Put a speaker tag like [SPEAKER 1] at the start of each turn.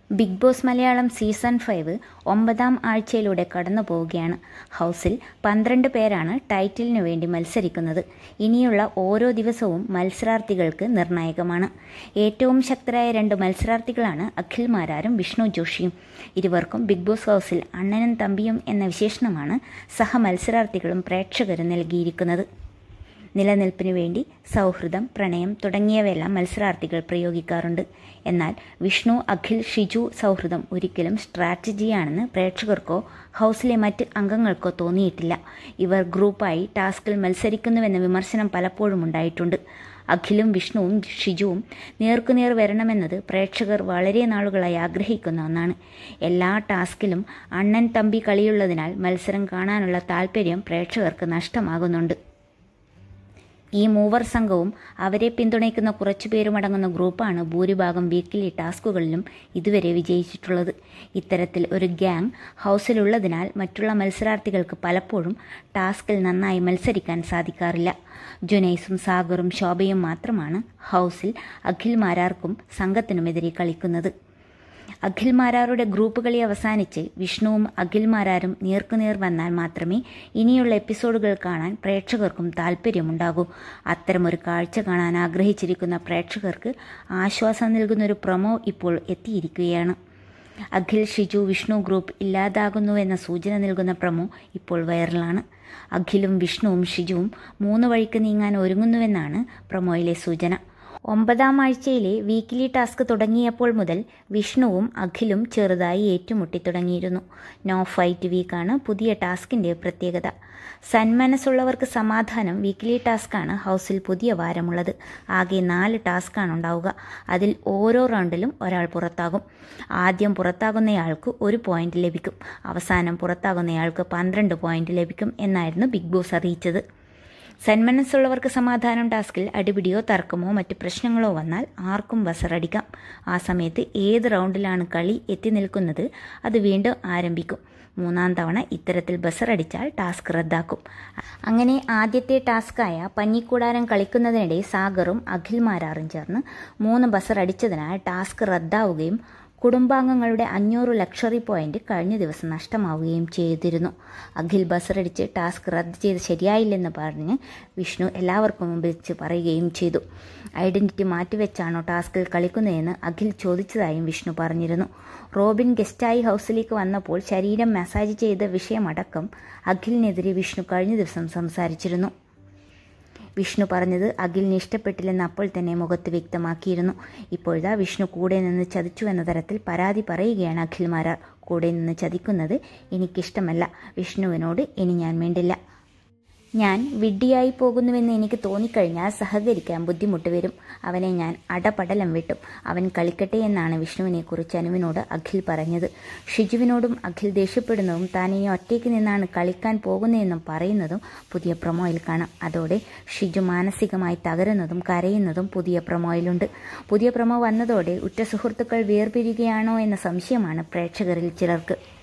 [SPEAKER 1] big Boss Malayalam season five ഒമ്പതാം ആഴ്ചയിലൂടെ കടന്നു പോവുകയാണ് ഹൗസിൽ പന്ത്രണ്ട് പേരാണ് ടൈറ്റിലിനു വേണ്ടി മത്സരിക്കുന്നത് ഇനിയുള്ള ഓരോ ദിവസവും മത്സരാർത്ഥികൾക്ക് നിർണായകമാണ് ഏറ്റവും ശക്തരായ രണ്ട് മത്സരാർത്ഥികളാണ് അഖിൽ മാരാരും വിഷ്ണു ജോഷിയും ഇരുവർക്കും ബിഗ് ബോസ് ഹൗസിൽ അണ്ണനും തമ്പിയും എന്ന വിശേഷണമാണ് സഹ മത്സരാർത്ഥികളും പ്രേക്ഷകരും നൽകിയിരിക്കുന്നത് നിലനിൽപ്പിനു വേണ്ടി സൗഹൃദം പ്രണയം തുടങ്ങിയവയെല്ലാം മത്സരാർത്ഥികൾ പ്രയോഗിക്കാറുണ്ട് എന്നാൽ വിഷ്ണു അഖിൽ ഷിജു സൗഹൃദം ഒരിക്കലും സ്ട്രാറ്റജിയാണെന്ന് പ്രേക്ഷകർക്കോ ഹൗസിലെ മറ്റ് അംഗങ്ങൾക്കോ തോന്നിയിട്ടില്ല ഇവർ ഗ്രൂപ്പായി ടാസ്കിൽ മത്സരിക്കുന്നുവെന്ന വിമർശനം പലപ്പോഴും ഉണ്ടായിട്ടുണ്ട് അഖിലും വിഷ്ണുവും ഷിജുവും നേർക്കുനേർ വരണമെന്നത് പ്രേക്ഷകർ വളരെ നാളുകളായി ആഗ്രഹിക്കുന്ന ഒന്നാണ് എല്ലാ ടാസ്കിലും അണ്ണൻ തമ്പി കളിയുള്ളതിനാൽ മത്സരം കാണാനുള്ള താല്പര്യം പ്രേക്ഷകർക്ക് നഷ്ടമാകുന്നുണ്ട് ഈ മൂവർ സംഘവും അവരെ പിന്തുണയ്ക്കുന്ന കുറച്ചുപേരുമടങ്ങുന്ന ഗ്രൂപ്പാണ് ഭൂരിഭാഗം വീക്കിലി ടാസ്കുകളിലും ഇതുവരെ വിജയിച്ചിട്ടുള്ളത് ഇത്തരത്തിൽ ഒരു ഗ്യാങ് ഹൗസിലുള്ളതിനാൽ മറ്റുള്ള മത്സരാർത്ഥികൾക്ക് പലപ്പോഴും ടാസ്കിൽ നന്നായി മത്സരിക്കാൻ സാധിക്കാറില്ല ജുനൈസും സാഗറും ശോഭയും മാത്രമാണ് ഹൗസിൽ അഖിൽ മാരാർക്കും സംഘത്തിനുമെതിരെ കളിക്കുന്നത് അഖിൽമാരാരുടെ ഗ്രൂപ്പ് കളി അവസാനിച്ച് വിഷ്ണുവും അഖിൽമാരാരും നേർക്കുനേർ വന്നാൽ മാത്രമേ ഇനിയുള്ള എപ്പിസോഡുകൾ കാണാൻ പ്രേക്ഷകർക്കും താല്പര്യമുണ്ടാകൂ അത്തരമൊരു കാഴ്ച കാണാൻ ആഗ്രഹിച്ചിരിക്കുന്ന പ്രേക്ഷകർക്ക് ആശ്വാസം നൽകുന്നൊരു പ്രൊമോ ഇപ്പോൾ എത്തിയിരിക്കുകയാണ് അഖിൽ ഷിജു വിഷ്ണു ഗ്രൂപ്പ് ഇല്ലാതാകുന്നുവെന്ന സൂചന നൽകുന്ന പ്രമോ ഇപ്പോൾ വൈറലാണ് അഖിലും വിഷ്ണുവും ഷിജുവും മൂന്ന് വഴിക്ക് നീങ്ങാൻ ഒരുങ്ങുന്നുവെന്നാണ് പ്രൊമോയിലെ സൂചന ഒമ്പതാം ആഴ്ചയിലെ വീക്കിലി ടാസ്ക് തുടങ്ങിയപ്പോൾ മുതൽ വിഷ്ണുവും അഖിലും ചെറുതായി ഏറ്റുമുട്ടി തുടങ്ങിയിരുന്നു നോ ഫൈറ്റ് വീക്കാണ് പുതിയ ടാസ്കിൻ്റെ പ്രത്യേകത സന്മനസ്സുള്ളവർക്ക് സമാധാനം വീക്കിലി ടാസ്ക്കാണ് ഹൗസിൽ പുതിയ വാരമുള്ളത് ആകെ നാല് ടാസ്ക്കാണ് ഉണ്ടാവുക അതിൽ ഓരോ റൗണ്ടിലും ഒരാൾ പുറത്താകും ആദ്യം പുറത്താകുന്നയാൾക്ക് ഒരു പോയിന്റ് ലഭിക്കും അവസാനം പുറത്താകുന്നയാൾക്ക് പന്ത്രണ്ട് പോയിന്റ് ലഭിക്കും എന്നായിരുന്നു ബിഗ് ബോസ് അറിയിച്ചത് സന്മനസ്സുള്ളവർക്ക് സമാധാനം ടാസ്കിൽ അടിപിടിയോ തർക്കമോ മറ്റ് പ്രശ്നങ്ങളോ വന്നാൽ ആർക്കും ബസറടിക്കാം ആ സമയത്ത് ഏത് റൗണ്ടിലാണ് കളി എത്തി നിൽക്കുന്നത് അത് വീണ്ടും ആരംഭിക്കും മൂന്നാം തവണ ഇത്തരത്തിൽ ബസറടിച്ചാൽ ടാസ്ക് റദ്ദാക്കും അങ്ങനെ ആദ്യത്തെ ടാസ്കായ പഞ്ഞിക്കൂടാരം കളിക്കുന്നതിനിടെ സാഗറും അഖിൽമാരാറും ചേർന്ന് മൂന്ന് ബസറടിച്ചതിനാൽ ടാസ്ക് റദ്ദാവുകയും കുടുംബാംഗങ്ങളുടെ അഞ്ഞൂറ് ലക്ഷറി പോയിന്റ് കഴിഞ്ഞ ദിവസം നഷ്ടമാവുകയും ചെയ്തിരുന്നു അഖിൽ ബസറടിച്ച് ടാസ്ക് റദ്ദ് ചെയ്ത് ശരിയായില്ലെന്ന് പറഞ്ഞ് വിഷ്ണു എല്ലാവർക്കും മുമ്പിൽ വെച്ച് പറയുകയും ചെയ്തു ഐഡന്റിറ്റി മാറ്റിവെച്ചാണോ ടാസ്കിൽ കളിക്കുന്നതെന്ന് അഖിൽ ചോദിച്ചതായും വിഷ്ണു പറഞ്ഞിരുന്നു റോബിൻ ഗസ്റ്റായി ഹൗസിലേക്ക് വന്നപ്പോൾ ശരീരം മസാജ് ചെയ്ത വിഷയമടക്കം അഖിലിനെതിരെ വിഷ്ണു കഴിഞ്ഞ ദിവസം സംസാരിച്ചിരുന്നു വിഷ്ണു പറഞ്ഞത് അഖിലിന് ഇഷ്ടപ്പെട്ടില്ലെന്ന് അപ്പോൾ തന്നെ മുഖത്ത് വ്യക്തമാക്കിയിരുന്നു ഇപ്പോഴാ വിഷ്ണു കൂടെ നിന്ന് ചതിച്ചു എന്ന തരത്തിൽ പരാതി പറയുകയാണ് അഖിൽമാരാർ കൂടെ നിന്ന് ചതിക്കുന്നത് എനിക്കിഷ്ടമല്ല വിഷ്ണുവിനോട് ഇനി ഞാൻ വേണ്ടില്ല ഞാൻ വിഡ്ഢിയായി പോകുന്നുവെന്ന് എനിക്ക് തോന്നിക്കഴിഞ്ഞാൽ സഹകരിക്കാൻ ബുദ്ധിമുട്ട് വരും അവനെ ഞാൻ അടപടലം വിട്ടും അവൻ കളിക്കട്ടെ എന്നാണ് വിഷ്ണുവിനെക്കുറിച്ച് അനുവിനോട് അഖിൽ പറഞ്ഞത് ഷിജുവിനോടും അഖിൽ ദേഷ്യപ്പെടുന്നതും താൻ ഇനി ഒറ്റയ്ക്ക് നിന്നാണ് കളിക്കാൻ പോകുന്നതെന്നും പറയുന്നതും പുതിയ പ്രൊമോയിൽ കാണാം അതോടെ ഷിജു മാനസികമായി തകരുന്നതും കരയുന്നതും പുതിയ പ്രൊമോയിലുണ്ട് പുതിയ പ്രൊമോ വന്നതോടെ ഉറ്റ സുഹൃത്തുക്കൾ വേർപിരിയുകയാണോ എന്ന സംശയമാണ് പ്രേക്ഷകരിൽ ചിലർക്ക്